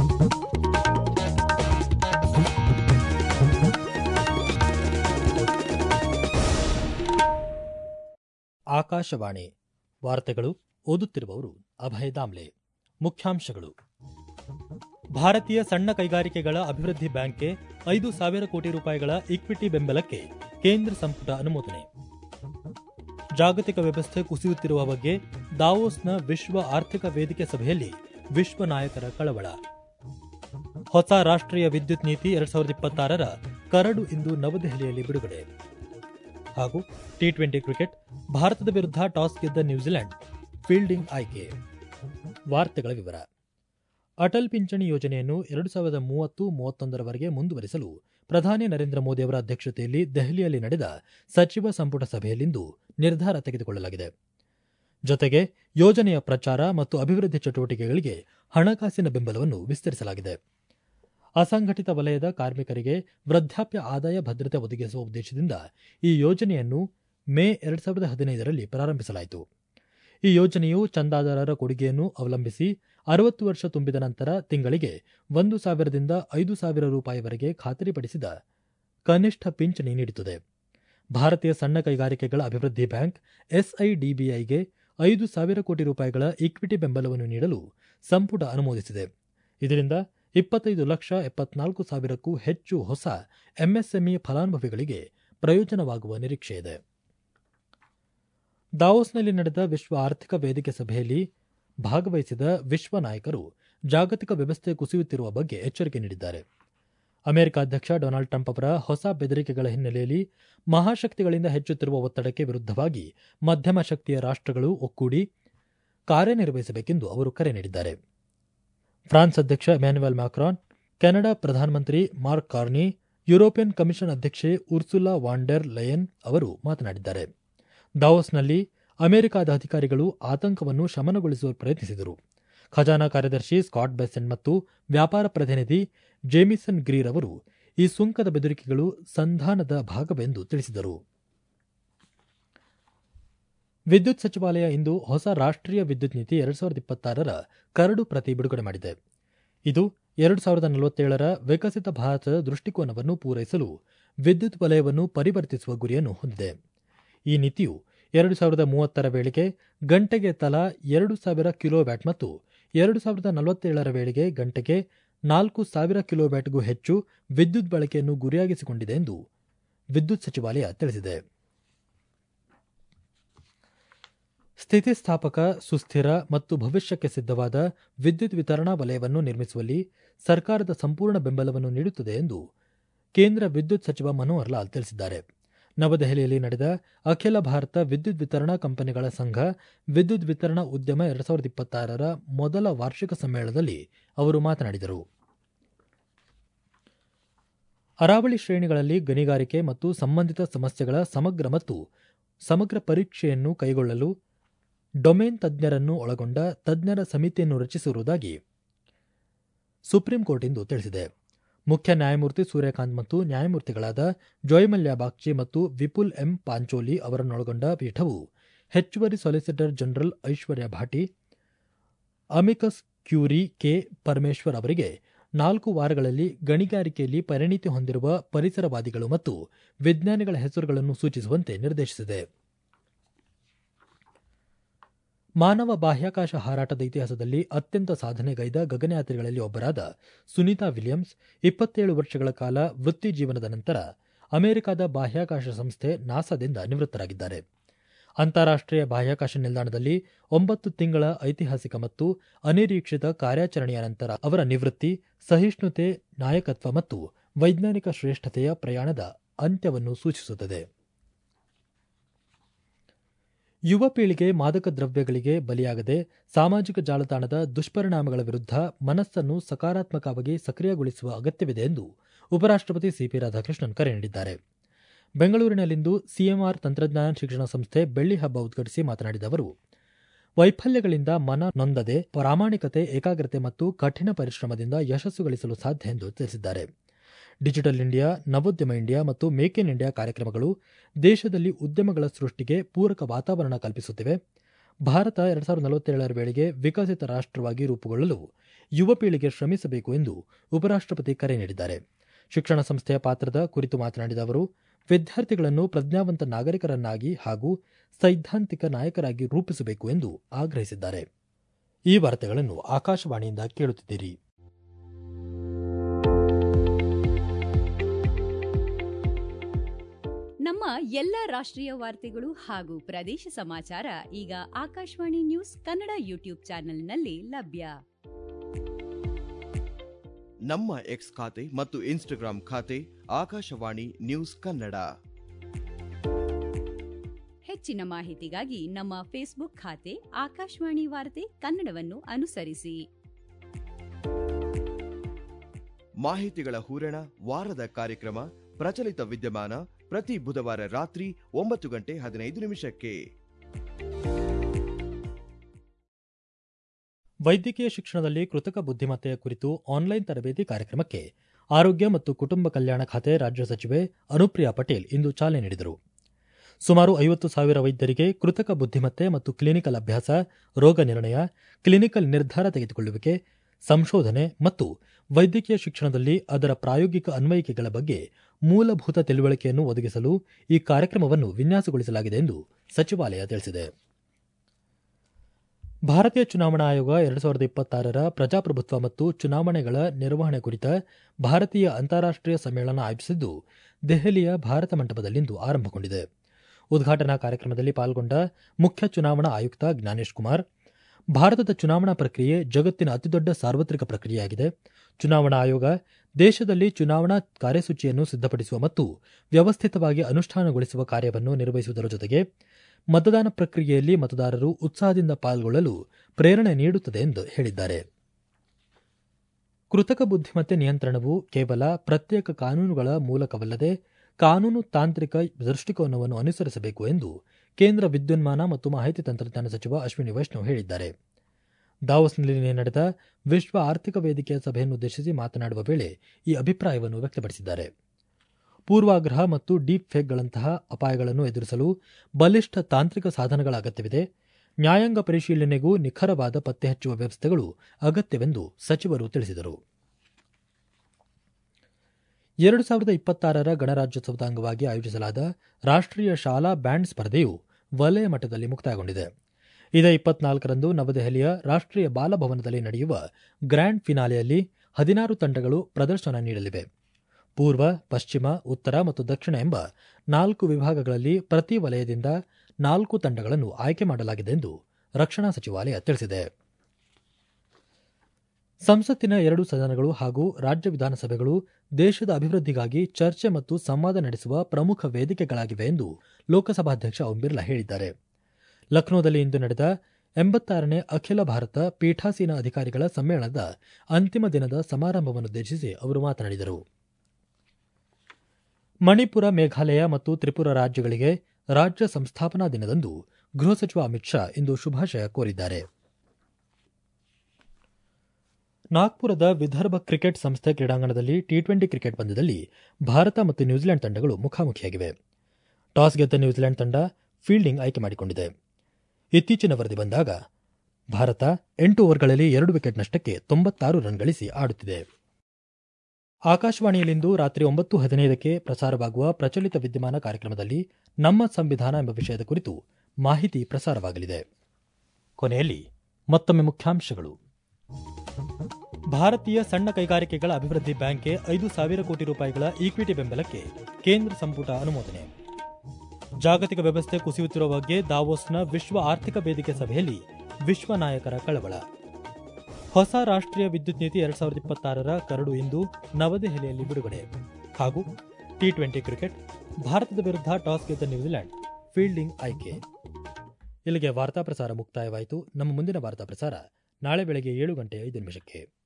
ಆಕಾಶವಾಣಿ ವಾರ್ತೆಗಳು ಓದುತ್ತಿರುವವರು ಅಭಯ ದಾಮ್ಲೆ ಮುಖ್ಯಾಂಶಗಳು ಭಾರತೀಯ ಸಣ್ಣ ಕೈಗಾರಿಕೆಗಳ ಅಭಿವೃದ್ಧಿ ಬ್ಯಾಂಕ್ಗೆ ಐದು ಸಾವಿರ ಕೋಟಿ ರೂಪಾಯಿಗಳ ಇಕ್ವಿಟಿ ಬೆಂಬಲಕ್ಕೆ ಕೇಂದ್ರ ಸಂಪುಟ ಅನುಮೋದನೆ ಜಾಗತಿಕ ವ್ಯವಸ್ಥೆ ಕುಸಿಯುತ್ತಿರುವ ಬಗ್ಗೆ ದಾವೋಸ್ನ ವಿಶ್ವ ಆರ್ಥಿಕ ವೇದಿಕೆ ಸಭೆಯಲ್ಲಿ ವಿಶ್ವ ನಾಯಕರ ಕಳವಳ ಹೊಸ ರಾಷ್ಟ್ರೀಯ ವಿದ್ಯುತ್ ನೀತಿ ಎರಡ್ ಸಾವಿರದ ಇಪ್ಪತ್ತಾರರ ಕರಡು ಇಂದು ನವದೆಹಲಿಯಲ್ಲಿ ಬಿಡುಗಡೆ ಹಾಗೂ ಟಿ ಟ್ವೆಂಟಿ ಕ್ರಿಕೆಟ್ ಭಾರತದ ವಿರುದ್ಧ ಟಾಸ್ ಗೆದ್ದ ನ್ಯೂಜಿಲೆಂಡ್ ಫೀಲ್ಡಿಂಗ್ ಆಯ್ಕೆ ವಾರ್ತೆಗಳ ವಿವರ ಅಟಲ್ ಪಿಂಚಣಿ ಯೋಜನೆಯನ್ನು ಎರಡು ಸಾವಿರದ ಮೂವತ್ತು ಮೂವತ್ತೊಂದರವರೆಗೆ ಮುಂದುವರಿಸಲು ಪ್ರಧಾನಿ ನರೇಂದ್ರ ಮೋದಿ ಅವರ ಅಧ್ಯಕ್ಷತೆಯಲ್ಲಿ ದೆಹಲಿಯಲ್ಲಿ ನಡೆದ ಸಚಿವ ಸಂಪುಟ ಸಭೆಯಲ್ಲಿಂದು ನಿರ್ಧಾರ ತೆಗೆದುಕೊಳ್ಳಲಾಗಿದೆ ಜೊತೆಗೆ ಯೋಜನೆಯ ಪ್ರಚಾರ ಮತ್ತು ಅಭಿವೃದ್ಧಿ ಚಟುವಟಿಕೆಗಳಿಗೆ ಹಣಕಾಸಿನ ಬೆಂಬಲವನ್ನು ವಿಸ್ತರಿಸಲಾಗಿದೆ ಅಸಂಘಟಿತ ವಲಯದ ಕಾರ್ಮಿಕರಿಗೆ ವೃದ್ಧಾಪ್ಯ ಆದಾಯ ಭದ್ರತೆ ಒದಗಿಸುವ ಉದ್ದೇಶದಿಂದ ಈ ಯೋಜನೆಯನ್ನು ಮೇ ಎರಡ್ ಸಾವಿರದ ಹದಿನೈದರಲ್ಲಿ ಪ್ರಾರಂಭಿಸಲಾಯಿತು ಈ ಯೋಜನೆಯು ಚಂದಾದಾರರ ಕೊಡುಗೆಯನ್ನು ಅವಲಂಬಿಸಿ ಅರವತ್ತು ವರ್ಷ ತುಂಬಿದ ನಂತರ ತಿಂಗಳಿಗೆ ಒಂದು ಸಾವಿರದಿಂದ ಐದು ಸಾವಿರ ರೂಪಾಯಿವರೆಗೆ ಖಾತರಿಪಡಿಸಿದ ಕನಿಷ್ಠ ಪಿಂಚಣಿ ನೀಡುತ್ತದೆ ಭಾರತೀಯ ಸಣ್ಣ ಕೈಗಾರಿಕೆಗಳ ಅಭಿವೃದ್ಧಿ ಬ್ಯಾಂಕ್ ಎಸ್ಐಡಿಬಿಐಗೆ ಐದು ಸಾವಿರ ಕೋಟಿ ರೂಪಾಯಿಗಳ ಈಕ್ವಿಟಿ ಬೆಂಬಲವನ್ನು ನೀಡಲು ಸಂಪುಟ ಅನುಮೋದಿಸಿದೆ ಇದರಿಂದ ಇಪ್ಪತ್ತೈದು ಲಕ್ಷ ಎಪ್ಪತ್ನಾಲ್ಕು ಸಾವಿರಕ್ಕೂ ಹೆಚ್ಚು ಹೊಸ ಎಂಎಸ್ಎಂಇ ಫಲಾನುಭವಿಗಳಿಗೆ ಪ್ರಯೋಜನವಾಗುವ ನಿರೀಕ್ಷೆಯಿದೆ ದಾವೋಸ್ನಲ್ಲಿ ನಡೆದ ವಿಶ್ವ ಆರ್ಥಿಕ ವೇದಿಕೆ ಸಭೆಯಲ್ಲಿ ಭಾಗವಹಿಸಿದ ವಿಶ್ವ ನಾಯಕರು ಜಾಗತಿಕ ವ್ಯವಸ್ಥೆ ಕುಸಿಯುತ್ತಿರುವ ಬಗ್ಗೆ ಎಚ್ಚರಿಕೆ ನೀಡಿದ್ದಾರೆ ಅಮೆರಿಕ ಅಧ್ಯಕ್ಷ ಡೊನಾಲ್ಡ್ ಟ್ರಂಪ್ ಅವರ ಹೊಸ ಬೆದರಿಕೆಗಳ ಹಿನ್ನೆಲೆಯಲ್ಲಿ ಮಹಾಶಕ್ತಿಗಳಿಂದ ಹೆಚ್ಚುತ್ತಿರುವ ಒತ್ತಡಕ್ಕೆ ವಿರುದ್ಧವಾಗಿ ಮಧ್ಯಮ ಶಕ್ತಿಯ ರಾಷ್ಟ್ರಗಳು ಒಕ್ಕೂಡಿ ಕಾರ್ಯನಿರ್ವಹಿಸಬೇಕೆಂದು ಅವರು ಕರೆ ನೀಡಿದ್ದಾರೆ ಫ್ರಾನ್ಸ್ ಅಧ್ಯಕ್ಷ ಎಮ್ಯಾನ್ಯುಯಲ್ ಮ್ಯಾಕ್ರಾನ್ ಕೆನಡಾ ಪ್ರಧಾನಮಂತ್ರಿ ಮಾರ್ಕ್ ಕಾರ್ನಿ ಯುರೋಪಿಯನ್ ಕಮಿಷನ್ ಅಧ್ಯಕ್ಷೆ ಉರ್ಸುಲಾ ವಾಂಡರ್ ಲಯನ್ ಅವರು ಮಾತನಾಡಿದ್ದಾರೆ ದಾವೋಸ್ನಲ್ಲಿ ಅಮೆರಿಕದ ಅಧಿಕಾರಿಗಳು ಆತಂಕವನ್ನು ಶಮನಗೊಳಿಸಲು ಪ್ರಯತ್ನಿಸಿದರು ಖಜಾನಾ ಕಾರ್ಯದರ್ಶಿ ಸ್ಕಾಟ್ ಬೆಸೆನ್ ಮತ್ತು ವ್ಯಾಪಾರ ಪ್ರತಿನಿಧಿ ಜೇಮಿಸನ್ ಗ್ರೀರ್ ಅವರು ಈ ಸುಂಕದ ಬೆದರಿಕೆಗಳು ಸಂಧಾನದ ಭಾಗವೆಂದು ತಿಳಿಸಿದರು ವಿದ್ಯುತ್ ಸಚಿವಾಲಯ ಇಂದು ಹೊಸ ರಾಷ್ಟ್ರೀಯ ವಿದ್ಯುತ್ ನೀತಿ ಎರಡ್ ಸಾವಿರದ ಇಪ್ಪತ್ತಾರರ ಕರಡು ಪ್ರತಿ ಬಿಡುಗಡೆ ಮಾಡಿದೆ ಇದು ಎರಡು ಸಾವಿರದ ನಲವತ್ತೇಳರ ವಿಕಸಿತ ಭಾರತದ ದೃಷ್ಟಿಕೋನವನ್ನು ಪೂರೈಸಲು ವಿದ್ಯುತ್ ವಲಯವನ್ನು ಪರಿವರ್ತಿಸುವ ಗುರಿಯನ್ನು ಹೊಂದಿದೆ ಈ ನೀತಿಯು ಎರಡು ಸಾವಿರದ ಮೂವತ್ತರ ವೇಳೆಗೆ ಗಂಟೆಗೆ ತಲಾ ಎರಡು ಸಾವಿರ ಕಿಲೋವ್ಯಾಟ್ ಮತ್ತು ಎರಡು ಸಾವಿರದ ನಲವತ್ತೇಳರ ವೇಳೆಗೆ ಗಂಟೆಗೆ ನಾಲ್ಕು ಸಾವಿರ ಕಿಲೋವ್ಯಾಟ್ಗೂ ಹೆಚ್ಚು ವಿದ್ಯುತ್ ಬಳಕೆಯನ್ನು ಗುರಿಯಾಗಿಸಿಕೊಂಡಿದೆ ಎಂದು ವಿದ್ಯುತ್ ಸಚಿವಾಲಯ ತಿಳಿಸಿದೆ ಸ್ಥಿತಿಸ್ಥಾಪಕ ಸುಸ್ಥಿರ ಮತ್ತು ಭವಿಷ್ಯಕ್ಕೆ ಸಿದ್ಧವಾದ ವಿದ್ಯುತ್ ವಿತರಣಾ ವಲಯವನ್ನು ನಿರ್ಮಿಸುವಲ್ಲಿ ಸರ್ಕಾರದ ಸಂಪೂರ್ಣ ಬೆಂಬಲವನ್ನು ನೀಡುತ್ತದೆ ಎಂದು ಕೇಂದ್ರ ವಿದ್ಯುತ್ ಸಚಿವ ಮನೋಹರ್ ಲಾಲ್ ತಿಳಿಸಿದ್ದಾರೆ ನವದೆಹಲಿಯಲ್ಲಿ ನಡೆದ ಅಖಿಲ ಭಾರತ ವಿದ್ಯುತ್ ವಿತರಣಾ ಕಂಪನಿಗಳ ಸಂಘ ವಿದ್ಯುತ್ ವಿತರಣಾ ಉದ್ಯಮ ಎರಡ್ ಸಾವಿರದ ಇಪ್ಪತ್ತಾರರ ಮೊದಲ ವಾರ್ಷಿಕ ಸಮ್ಮೇಳನದಲ್ಲಿ ಅವರು ಮಾತನಾಡಿದರು ಅರಾವಳಿ ಶ್ರೇಣಿಗಳಲ್ಲಿ ಗಣಿಗಾರಿಕೆ ಮತ್ತು ಸಂಬಂಧಿತ ಸಮಸ್ಯೆಗಳ ಸಮಗ್ರ ಮತ್ತು ಸಮಗ್ರ ಪರೀಕ್ಷೆಯನ್ನು ಕೈಗೊಳ್ಳಲು ಡೊಮೇನ್ ತಜ್ಞರನ್ನು ಒಳಗೊಂಡ ತಜ್ಞರ ಸಮಿತಿಯನ್ನು ರಚಿಸಿರುವುದಾಗಿ ಸುಪ್ರೀಂ ಕೋರ್ಟ್ ಇಂದು ತಿಳಿಸಿದೆ ಮುಖ್ಯ ನ್ಯಾಯಮೂರ್ತಿ ಸೂರ್ಯಕಾಂತ್ ಮತ್ತು ನ್ಯಾಯಮೂರ್ತಿಗಳಾದ ಜೋಯ್ಮಲ್ಯ ಬಾಗ್ಚಿ ಮತ್ತು ವಿಪುಲ್ ಎಂ ಪಾಂಚೋಲಿ ಅವರನ್ನೊಳಗೊಂಡ ಪೀಠವು ಹೆಚ್ಚುವರಿ solicitor general Aishwarya Bhati amicus curiae K Parameshwar ಅವರಿಗೆ ನಾಲ್ಕು ವಾರಗಳಲ್ಲಿ ಗಣಿಗಾರಿಕೆಯಲ್ಲಿ ಪರಿಣಿತಿ ಹೊಂದಿರುವ ಪರಿಸರವಾದಿಗಳು ಮತ್ತು ವಿಜ್ಞಾನಿಗಳ ಹೆಸರುಗಳನ್ನು ಸೂಚಿಸುವಂತೆ ನಿರ್ದೇಶಿಸಿದೆ ಮಾನವ ಬಾಹ್ಯಾಕಾಶ ಹಾರಾಟದ ಇತಿಹಾಸದಲ್ಲಿ ಅತ್ಯಂತ ಸಾಧನೆಗೈದ ಗಗನಯಾತ್ರಿಗಳಲ್ಲಿ ಒಬ್ಬರಾದ ಸುನೀತಾ ವಿಲಿಯಮ್ಸ್ ಇಪ್ಪತ್ತೇಳು ವರ್ಷಗಳ ಕಾಲ ವೃತ್ತಿ ಜೀವನದ ನಂತರ ಅಮೆರಿಕದ ಬಾಹ್ಯಾಕಾಶ ಸಂಸ್ಥೆ ನಾಸಾದಿಂದ ನಿವೃತ್ತರಾಗಿದ್ದಾರೆ ಅಂತಾರಾಷ್ಟ್ರೀಯ ಬಾಹ್ಯಾಕಾಶ ನಿಲ್ದಾಣದಲ್ಲಿ ಒಂಬತ್ತು ತಿಂಗಳ ಐತಿಹಾಸಿಕ ಮತ್ತು ಅನಿರೀಕ್ಷಿತ ಕಾರ್ಯಾಚರಣೆಯ ನಂತರ ಅವರ ನಿವೃತ್ತಿ ಸಹಿಷ್ಣುತೆ ನಾಯಕತ್ವ ಮತ್ತು ವೈಜ್ಞಾನಿಕ ಶ್ರೇಷ್ಠತೆಯ ಪ್ರಯಾಣದ ಅಂತ್ಯವನ್ನು ಸೂಚಿಸುತ್ತದೆ ಯುವ ಪೀಳಿಗೆ ಮಾದಕ ದ್ರವ್ಯಗಳಿಗೆ ಬಲಿಯಾಗದೆ ಸಾಮಾಜಿಕ ಜಾಲತಾಣದ ದುಷ್ಪರಿಣಾಮಗಳ ವಿರುದ್ಧ ಮನಸ್ಸನ್ನು ಸಕಾರಾತ್ಮಕವಾಗಿ ಸಕ್ರಿಯಗೊಳಿಸುವ ಅಗತ್ಯವಿದೆ ಎಂದು ಉಪರಾಷ್ಟಪತಿ ಸಿಪಿ ರಾಧಾಕೃಷ್ಣನ್ ಕರೆ ನೀಡಿದ್ದಾರೆ ಬೆಂಗಳೂರಿನಲ್ಲಿಂದು ಸಿಎಂಆರ್ ತಂತ್ರಜ್ಞಾನ ಶಿಕ್ಷಣ ಸಂಸ್ಥೆ ಬೆಳ್ಳಿ ಹಬ್ಬ ಉದ್ಘಾಟಿಸಿ ಮಾತನಾಡಿದ ಅವರು ವೈಫಲ್ಯಗಳಿಂದ ಮನ ನೊಂದದೆ ಪ್ರಾಮಾಣಿಕತೆ ಏಕಾಗ್ರತೆ ಮತ್ತು ಕಠಿಣ ಪರಿಶ್ರಮದಿಂದ ಯಶಸ್ಸು ಗಳಿಸಲು ಸಾಧ್ಯ ಎಂದು ತಿಳಿಸಿದ್ದಾರೆ ಡಿಜಿಟಲ್ ಇಂಡಿಯಾ ನವೋದ್ಯಮ ಇಂಡಿಯಾ ಮತ್ತು ಮೇಕ್ ಇನ್ ಇಂಡಿಯಾ ಕಾರ್ಯಕ್ರಮಗಳು ದೇಶದಲ್ಲಿ ಉದ್ಯಮಗಳ ಸೃಷ್ಟಿಗೆ ಪೂರಕ ವಾತಾವರಣ ಕಲ್ಪಿಸುತ್ತಿವೆ ಭಾರತ ಎರಡ್ ಸಾವಿರದ ನಲವತ್ತೇಳರ ವೇಳೆಗೆ ವಿಕಸಿತ ರಾಷ್ಟ್ರವಾಗಿ ರೂಪುಗೊಳ್ಳಲು ಯುವ ಪೀಳಿಗೆ ಶ್ರಮಿಸಬೇಕು ಎಂದು ಉಪರಾಷ್ಟ್ರಪತಿ ಕರೆ ನೀಡಿದ್ದಾರೆ ಶಿಕ್ಷಣ ಸಂಸ್ಥೆಯ ಪಾತ್ರದ ಕುರಿತು ಮಾತನಾಡಿದ ಅವರು ವಿದ್ಯಾರ್ಥಿಗಳನ್ನು ಪ್ರಜ್ಞಾವಂತ ನಾಗರಿಕರನ್ನಾಗಿ ಹಾಗೂ ಸೈದ್ಧಾಂತಿಕ ನಾಯಕರಾಗಿ ರೂಪಿಸಬೇಕು ಎಂದು ಆಗ್ರಹಿಸಿದ್ದಾರೆ ಈ ವಾರ್ತೆಗಳನ್ನು ಆಕಾಶವಾಣಿಯಿಂದ ಕೇಳುತ್ತಿದ್ದೀರಿ ನಮ್ಮ ಎಲ್ಲ ರಾಷ್ಟ್ರೀಯ ವಾರ್ತೆಗಳು ಹಾಗೂ ಪ್ರದೇಶ ಸಮಾಚಾರ ಈಗ ಆಕಾಶವಾಣಿ ನ್ಯೂಸ್ ಕನ್ನಡ ಯೂಟ್ಯೂಬ್ ಚಾನೆಲ್ನಲ್ಲಿ ಲಭ್ಯ ನಮ್ಮ ಎಕ್ಸ್ ಖಾತೆ ಮತ್ತು ಇನ್ಸ್ಟಾಗ್ರಾಂ ಖಾತೆ ಆಕಾಶವಾಣಿ ನ್ಯೂಸ್ ಕನ್ನಡ ಹೆಚ್ಚಿನ ಮಾಹಿತಿಗಾಗಿ ನಮ್ಮ ಫೇಸ್ಬುಕ್ ಖಾತೆ ಆಕಾಶವಾಣಿ ವಾರ್ತೆ ಕನ್ನಡವನ್ನು ಅನುಸರಿಸಿ ಮಾಹಿತಿಗಳ ಹೂರಣ ವಾರದ ಕಾರ್ಯಕ್ರಮ ಪ್ರಚಲಿತ ವಿದ್ಯಮಾನ ಪ್ರತಿ ಬುಧವಾರ ರಾತ್ರಿ ಒಂಬತ್ತು ಗಂಟೆ ಹದಿನೈದು ನಿಮಿಷಕ್ಕೆ ವೈದ್ಯಕೀಯ ಶಿಕ್ಷಣದಲ್ಲಿ ಕೃತಕ ಬುದ್ಧಿಮತ್ತೆಯ ಕುರಿತು ಆನ್ಲೈನ್ ತರಬೇತಿ ಕಾರ್ಯಕ್ರಮಕ್ಕೆ ಆರೋಗ್ಯ ಮತ್ತು ಕುಟುಂಬ ಕಲ್ಯಾಣ ಖಾತೆ ರಾಜ್ಯ ಸಚಿವೆ ಅನುಪ್ರಿಯಾ ಪಟೇಲ್ ಇಂದು ಚಾಲನೆ ನೀಡಿದರು ಸುಮಾರು ಐವತ್ತು ಸಾವಿರ ವೈದ್ಯರಿಗೆ ಕೃತಕ ಬುದ್ಧಿಮತ್ತೆ ಮತ್ತು ಕ್ಲಿನಿಕಲ್ ಅಭ್ಯಾಸ ರೋಗ ನಿರ್ಣಯ ಕ್ಲಿನಿಕಲ್ ನಿರ್ಧಾರ ತೆಗೆದುಕೊಳ್ಳುವಿಕೆ ಸಂಶೋಧನೆ ಮತ್ತು ವೈದ್ಯಕೀಯ ಶಿಕ್ಷಣದಲ್ಲಿ ಅದರ ಪ್ರಾಯೋಗಿಕ ಅನ್ವಯಿಕೆಗಳ ಬಗ್ಗೆ ಮೂಲಭೂತ ತಿಳುವಳಿಕೆಯನ್ನು ಒದಗಿಸಲು ಈ ಕಾರ್ಯಕ್ರಮವನ್ನು ವಿನ್ಯಾಸಗೊಳಿಸಲಾಗಿದೆ ಎಂದು ಸಚಿವಾಲಯ ತಿಳಿಸಿದೆ ಭಾರತೀಯ ಚುನಾವಣಾ ಆಯೋಗ ಎರಡು ಸಾವಿರದ ಇಪ್ಪತ್ತಾರರ ಪ್ರಜಾಪ್ರಭುತ್ವ ಮತ್ತು ಚುನಾವಣೆಗಳ ನಿರ್ವಹಣೆ ಕುರಿತ ಭಾರತೀಯ ಅಂತಾರಾಷ್ಟೀಯ ಸಮ್ಮೇಳನ ಆಯೋಜಿಸಿದ್ದು ದೆಹಲಿಯ ಭಾರತ ಮಂಟಪದಲ್ಲಿಂದು ಆರಂಭಗೊಂಡಿದೆ ಉದ್ಘಾಟನಾ ಕಾರ್ಯಕ್ರಮದಲ್ಲಿ ಪಾಲ್ಗೊಂಡ ಮುಖ್ಯ ಚುನಾವಣಾ ಆಯುಕ್ತ ಜ್ಞಾನೇಶ್ ಕುಮಾರ್ ಭಾರತದ ಚುನಾವಣಾ ಪ್ರಕ್ರಿಯೆ ಜಗತ್ತಿನ ಅತಿದೊಡ್ಡ ಸಾರ್ವತ್ರಿಕ ಪ್ರಕ್ರಿಯೆಯಾಗಿದೆ ಚುನಾವಣಾ ಆಯೋಗ ದೇಶದಲ್ಲಿ ಚುನಾವಣಾ ಕಾರ್ಯಸೂಚಿಯನ್ನು ಸಿದ್ಧಪಡಿಸುವ ಮತ್ತು ವ್ಯವಸ್ಥಿತವಾಗಿ ಅನುಷ್ಠಾನಗೊಳಿಸುವ ಕಾರ್ಯವನ್ನು ನಿರ್ವಹಿಸುವುದರ ಜೊತೆಗೆ ಮತದಾನ ಪ್ರಕ್ರಿಯೆಯಲ್ಲಿ ಮತದಾರರು ಉತ್ಸಾಹದಿಂದ ಪಾಲ್ಗೊಳ್ಳಲು ಪ್ರೇರಣೆ ನೀಡುತ್ತದೆ ಎಂದು ಹೇಳಿದ್ದಾರೆ ಕೃತಕ ಬುದ್ಧಿಮತ್ತೆ ನಿಯಂತ್ರಣವು ಕೇವಲ ಪ್ರತ್ಯೇಕ ಕಾನೂನುಗಳ ಮೂಲಕವಲ್ಲದೆ ಕಾನೂನು ತಾಂತ್ರಿಕ ದೃಷ್ಟಿಕೋನವನ್ನು ಅನುಸರಿಸಬೇಕು ಎಂದು ಕೇಂದ್ರ ವಿದ್ಯುನ್ಮಾನ ಮತ್ತು ಮಾಹಿತಿ ತಂತ್ರಜ್ಞಾನ ಸಚಿವ ಅಶ್ವಿನಿ ವೈಷ್ಣವ್ ಹೇಳಿದ್ದಾರೆ ದಾವೋಸ್ನಲ್ಲಿ ನಡೆದ ವಿಶ್ವ ಆರ್ಥಿಕ ವೇದಿಕೆಯ ಸಭೆಯನ್ನುದ್ದೇಶಿಸಿ ಮಾತನಾಡುವ ವೇಳೆ ಈ ಅಭಿಪ್ರಾಯವನ್ನು ವ್ಯಕ್ತಪಡಿಸಿದ್ದಾರೆ ಪೂರ್ವಾಗ್ರಹ ಮತ್ತು ಡೀಪ್ ಫೇಕ್ಗಳಂತಹ ಅಪಾಯಗಳನ್ನು ಎದುರಿಸಲು ಬಲಿಷ್ಠ ತಾಂತ್ರಿಕ ಸಾಧನಗಳ ಅಗತ್ಯವಿದೆ ನ್ಯಾಯಾಂಗ ಪರಿಶೀಲನೆಗೂ ನಿಖರವಾದ ಪತ್ತೆ ಹಚ್ಚುವ ವ್ಯವಸ್ಥೆಗಳು ಅಗತ್ಯವೆಂದು ಸಚಿವರು ತಿಳಿಸಿದರು ಎರಡು ಸಾವಿರದ ಇಪ್ಪತ್ತಾರರ ಗಣರಾಜ್ಯೋತ್ಸವದ ಅಂಗವಾಗಿ ಆಯೋಜಿಸಲಾದ ರಾಷ್ಟ್ರೀಯ ಶಾಲಾ ಬ್ಯಾಂಡ್ ಸ್ಪರ್ಧೆಯು ವಲಯ ಮಟ್ಟದಲ್ಲಿ ಮುಕ್ತಾಯಗೊಂಡಿದೆ ಇದೇ ಇಪ್ಪತ್ನಾಲ್ಕರಂದು ನವದೆಹಲಿಯ ರಾಷ್ಟ್ರೀಯ ಬಾಲಭವನದಲ್ಲಿ ನಡೆಯುವ ಗ್ರ್ಯಾಂಡ್ ಫಿನಾಲೆಯಲ್ಲಿ ಹದಿನಾರು ತಂಡಗಳು ಪ್ರದರ್ಶನ ನೀಡಲಿವೆ ಪೂರ್ವ ಪಶ್ಚಿಮ ಉತ್ತರ ಮತ್ತು ದಕ್ಷಿಣ ಎಂಬ ನಾಲ್ಕು ವಿಭಾಗಗಳಲ್ಲಿ ಪ್ರತಿ ವಲಯದಿಂದ ನಾಲ್ಕು ತಂಡಗಳನ್ನು ಆಯ್ಕೆ ಮಾಡಲಾಗಿದೆ ಎಂದು ರಕ್ಷಣಾ ಸಚಿವಾಲಯ ತಿಳಿಸಿದೆ ಸಂಸತ್ತಿನ ಎರಡು ಸದನಗಳು ಹಾಗೂ ರಾಜ್ಯ ವಿಧಾನಸಭೆಗಳು ದೇಶದ ಅಭಿವೃದ್ಧಿಗಾಗಿ ಚರ್ಚೆ ಮತ್ತು ಸಂವಾದ ನಡೆಸುವ ಪ್ರಮುಖ ವೇದಿಕೆಗಳಾಗಿವೆ ಎಂದು ಲೋಕಸಭಾಧ್ಯಕ್ಷ ಓಂ ಬಿರ್ಲಾ ಹೇಳಿದ್ದಾರೆ ಲಕ್ನೋದಲ್ಲಿ ಇಂದು ನಡೆದ ಎಂಬತ್ತಾರನೇ ಅಖಿಲ ಭಾರತ ಪೀಠಾಸೀನ ಅಧಿಕಾರಿಗಳ ಸಮ್ಮೇಳನದ ಅಂತಿಮ ದಿನದ ಸಮಾರಂಭವನ್ನುದ್ದೇಶಿಸಿ ಅವರು ಮಾತನಾಡಿದರು ಮಣಿಪುರ ಮೇಘಾಲಯ ಮತ್ತು ತ್ರಿಪುರ ರಾಜ್ಯಗಳಿಗೆ ರಾಜ್ಯ ಸಂಸ್ಥಾಪನಾ ದಿನದಂದು ಗೃಹ ಸಚಿವ ಅಮಿತ್ ಶಾ ಇಂದು ಶುಭಾಶಯ ಕೋರಿದ್ದಾರೆ ನಾಗ್ಪುರದ ವಿದರ್ಭ ಕ್ರಿಕೆಟ್ ಸಂಸ್ಥೆ ಕ್ರೀಡಾಂಗಣದಲ್ಲಿ ಟಿ ಟ್ವೆಂಟಿ ಕ್ರಿಕೆಟ್ ಪಂದ್ಯದಲ್ಲಿ ಭಾರತ ಮತ್ತು ನ್ಯೂಜಿಲೆಂಡ್ ತಂಡಗಳು ಮುಖಾಮುಖಿಯಾಗಿವೆ ಟಾಸ್ ಗೆದ್ದ ನ್ಯೂಜಿಲೆಂಡ್ ತಂಡ ಫೀಲ್ಡಿಂಗ್ ಆಯ್ಕೆ ಮಾಡಿಕೊಂಡಿದೆ ಇತ್ತೀಚಿನ ವರದಿ ಬಂದಾಗ ಭಾರತ ಎಂಟು ಓವರ್ಗಳಲ್ಲಿ ಎರಡು ವಿಕೆಟ್ ನಷ್ಟಕ್ಕೆ ತೊಂಬತ್ತಾರು ರನ್ ಗಳಿಸಿ ಆಡುತ್ತಿದೆ ಆಕಾಶವಾಣಿಯಲ್ಲಿಂದು ರಾತ್ರಿ ಒಂಬತ್ತು ಹದಿನೈದಕ್ಕೆ ಪ್ರಸಾರವಾಗುವ ಪ್ರಚಲಿತ ವಿದ್ಯಮಾನ ಕಾರ್ಯಕ್ರಮದಲ್ಲಿ ನಮ್ಮ ಸಂವಿಧಾನ ಎಂಬ ವಿಷಯದ ಕುರಿತು ಮಾಹಿತಿ ಪ್ರಸಾರವಾಗಲಿದೆ ಕೊನೆಯಲ್ಲಿ ಮತ್ತೊಮ್ಮೆ ಮುಖ್ಯಾಂಶಗಳು ಭಾರತೀಯ ಸಣ್ಣ ಕೈಗಾರಿಕೆಗಳ ಅಭಿವೃದ್ಧಿ ಬ್ಯಾಂಕ್ಗೆ ಐದು ಸಾವಿರ ಕೋಟಿ ರೂಪಾಯಿಗಳ ಈಕ್ವಿಟಿ ಬೆಂಬಲಕ್ಕೆ ಕೇಂದ್ರ ಸಂಪುಟ ಅನುಮೋದನೆ ಜಾಗತಿಕ ವ್ಯವಸ್ಥೆ ಕುಸಿಯುತ್ತಿರುವ ಬಗ್ಗೆ ದಾವೋಸ್ನ ವಿಶ್ವ ಆರ್ಥಿಕ ವೇದಿಕೆ ಸಭೆಯಲ್ಲಿ ವಿಶ್ವ ನಾಯಕರ ಕಳವಳ ಹೊಸ ರಾಷ್ಟ್ರೀಯ ವಿದ್ಯುತ್ ನೀತಿ ಎರಡ್ ಸಾವಿರದ ಇಪ್ಪತ್ತಾರರ ಕರಡು ಇಂದು ನವದೆಹಲಿಯಲ್ಲಿ ಬಿಡುಗಡೆ ಹಾಗೂ ಟಿ ಟ್ವೆಂಟಿ ಕ್ರಿಕೆಟ್ ಭಾರತದ ವಿರುದ್ಧ ಟಾಸ್ ಗೆದ್ದ ನ್ಯೂಜಿಲೆಂಡ್ ಫೀಲ್ಡಿಂಗ್ ಆಯ್ಕೆ ಇಲ್ಲಿಗೆ ವಾರ್ತಾ ಪ್ರಸಾರ ಮುಕ್ತಾಯವಾಯಿತು ನಮ್ಮ ಮುಂದಿನ ವಾರ್ತಾ ಪ್ರಸಾರ ನಾಳೆ ಬೆಳಗ್ಗೆ ಏಳು ಗಂಟೆ ಐದು ನಿಮಿಷಕ್ಕೆ